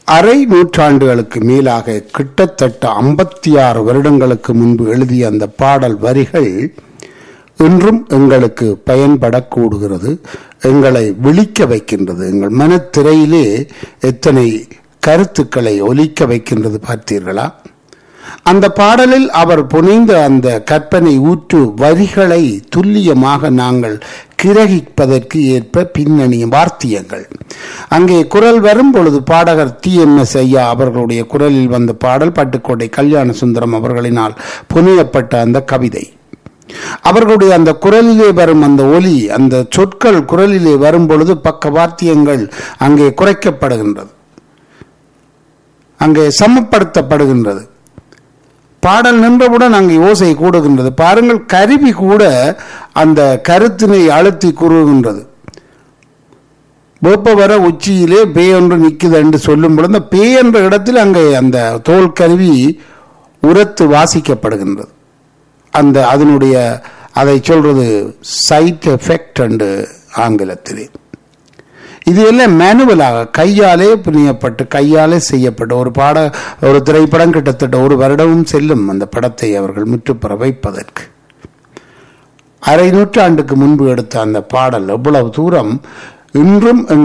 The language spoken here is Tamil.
அரை நூற்றாண்டுகளுக்கு மேலாக கிட்டத்தட்ட ஐம்பத்தி ஆறு வருடங்களுக்கு முன்பு எழுதிய அந்த பாடல் வரிகள் இன்றும் எங்களுக்கு பயன்படக்கூடுகிறது எங்களை விழிக்க வைக்கின்றது எங்கள் மனத்திரையிலே எத்தனை கருத்துக்களை ஒலிக்க வைக்கின்றது பார்த்தீர்களா அந்த பாடலில் அவர் புனைந்த அந்த கற்பனை ஊற்று வரிகளை துல்லியமாக நாங்கள் கிரகிப்பதற்கு ஏற்ப பின்னணி வார்த்தியங்கள் அங்கே குரல் வரும் பொழுது பாடகர் டி எம் எஸ் ஐயா அவர்களுடைய குரலில் வந்த பாடல் பட்டுக்கோட்டை கல்யாண சுந்தரம் அவர்களினால் புனையப்பட்ட அந்த கவிதை அவர்களுடைய அந்த குரலிலே வரும் அந்த ஒலி அந்த சொற்கள் குரலிலே வரும் பொழுது பக்க வாத்தியங்கள் அங்கே குறைக்கப்படுகின்றது அங்கே சமப்படுத்தப்படுகின்றது பாடல் நின்றவுடன் அங்கே ஓசை கூடுகின்றது பாருங்கள் கருவி கூட அந்த கருத்தினை அழுத்தி கூறுகின்றது வேப்ப வர உச்சியிலே பே ஒன்று நிற்குது என்று சொல்லும் பொழுது அந்த பே என்ற இடத்தில் அங்கே அந்த தோல் கருவி உரத்து வாசிக்கப்படுகின்றது அந்த அதனுடைய அதை சொல்றது சைட் எஃபெக்ட் என்று ஆங்கிலத்திலே இது எல்லாம் மேனுவலாக கையாலே புனியப்பட்டு கையாலே செய்யப்பட்ட ஒரு பாட ஒரு திரைப்படம் கிட்டத்தட்ட ஒரு வருடமும் செல்லும் அந்த படத்தை அவர்கள் முற்றுப்பெற வைப்பதற்கு அரை நூற்றாண்டுக்கு முன்பு எடுத்த அந்த பாடல் எவ்வளவு தூரம் இன்றும்